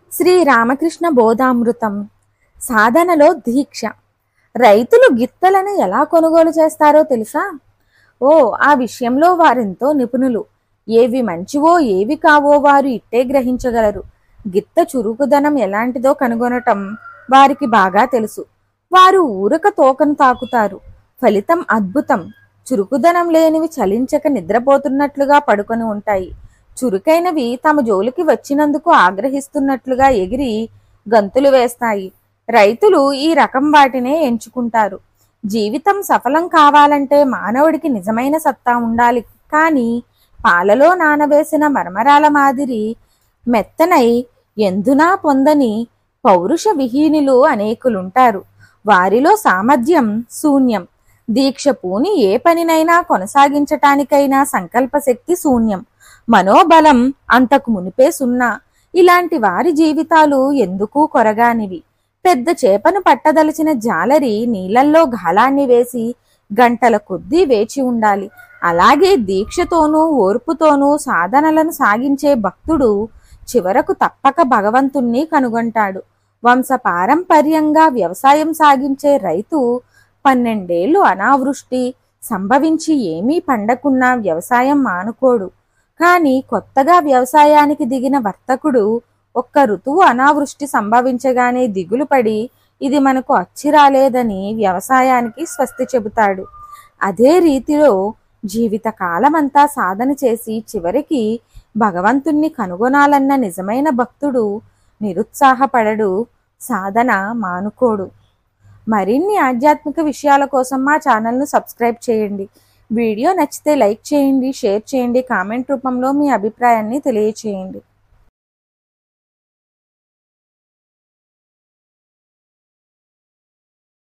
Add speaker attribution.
Speaker 1: శ్రీ రామకృష్ణ బోధామృతం సాధనలో దీక్ష రైతులు గిత్తలను ఎలా కొనుగోలు చేస్తారో తెలుసా ఓ ఆ విషయంలో వారెంతో నిపుణులు ఏవి మంచివో ఏవి కావో వారు ఇట్టే గ్రహించగలరు గిత్త చురుకుదనం ఎలాంటిదో కనుగొనటం వారికి బాగా తెలుసు వారు ఊరక తోకను తాకుతారు ఫలితం అద్భుతం చురుకుదనం లేనివి చలించక నిద్రపోతున్నట్లుగా పడుకొని ఉంటాయి చురుకైనవి తమ జోలికి వచ్చినందుకు ఆగ్రహిస్తున్నట్లుగా ఎగిరి గంతులు వేస్తాయి రైతులు ఈ రకం వాటినే ఎంచుకుంటారు జీవితం సఫలం కావాలంటే మానవుడికి నిజమైన సత్తా ఉండాలి కానీ పాలలో నానవేసిన మరమరాల మాదిరి మెత్తనై ఎందునా పొందని పౌరుష విహీనులు అనేకులుంటారు వారిలో సామర్థ్యం శూన్యం దీక్ష పూని ఏ పనినైనా కొనసాగించటానికైనా సంకల్ప శక్తి శూన్యం మనోబలం అంతకు మునిపే సున్నా ఇలాంటి వారి జీవితాలు ఎందుకు కొరగానివి పెద్ద చేపను పట్టదలిచిన జాలరి నీళ్ళల్లో గాలాన్ని వేసి గంటల కొద్దీ వేచి ఉండాలి అలాగే దీక్షతోనూ ఓర్పుతోనూ సాధనలను సాగించే భక్తుడు చివరకు తప్పక భగవంతుణ్ణి కనుగొంటాడు వంశపారంపర్యంగా వ్యవసాయం సాగించే రైతు పన్నెండేళ్లు అనావృష్టి సంభవించి ఏమీ పండకున్నా వ్యవసాయం మానుకోడు కానీ కొత్తగా వ్యవసాయానికి దిగిన వర్తకుడు ఒక్క ఋతువు అనావృష్టి సంభవించగానే దిగులు పడి ఇది మనకు అచ్చి రాలేదని వ్యవసాయానికి స్వస్తి చెబుతాడు అదే రీతిలో జీవిత కాలమంతా సాధన చేసి చివరికి భగవంతుణ్ణి కనుగొనాలన్న నిజమైన భక్తుడు నిరుత్సాహపడడు సాధన మానుకోడు మరిన్ని ఆధ్యాత్మిక విషయాల కోసం మా ఛానల్ను సబ్స్క్రైబ్ చేయండి వీడియో నచ్చితే లైక్ చేయండి షేర్ చేయండి కామెంట్ రూపంలో మీ అభిప్రాయాన్ని తెలియచేయండి